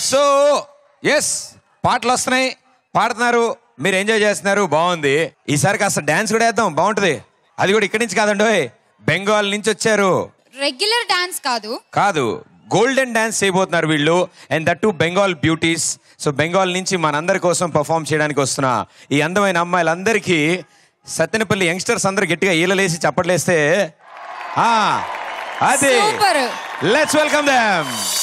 So yes పాటలు వస్తున్నాయి పాడుతున్నారు మీరు ఎంజాయ్ చేస్తున్నారు బాగుంది ఈసారి కాస్త డాన్స్ కూడా వేద్దాం బాగుంటుంది అది కూడా ఇక్కడి నుంచి కాదండి ఓయ్. బెంగాల్ నుంచి వచ్చారు రెగ్యులర్ డాన్స్ కాదు కాదు గోల్డెన్ డాన్స్ చేయబోతున్నారు వీళ్ళు and that to Bengal beauties so Bengal నుంచి మనందరి కోసం పర్ఫామ్ చేయడానికి వస్తున్న ఈ అందమైన అమ్మాయిలందరికీ సత్తెనపల్లి యంగ్స్టర్స్ అందరు గట్టిగా ఈలలేసి చప్పట్లేస్తే ఆ, అది సూపర్ లెట్స్ వెల్కమ్ దెమ్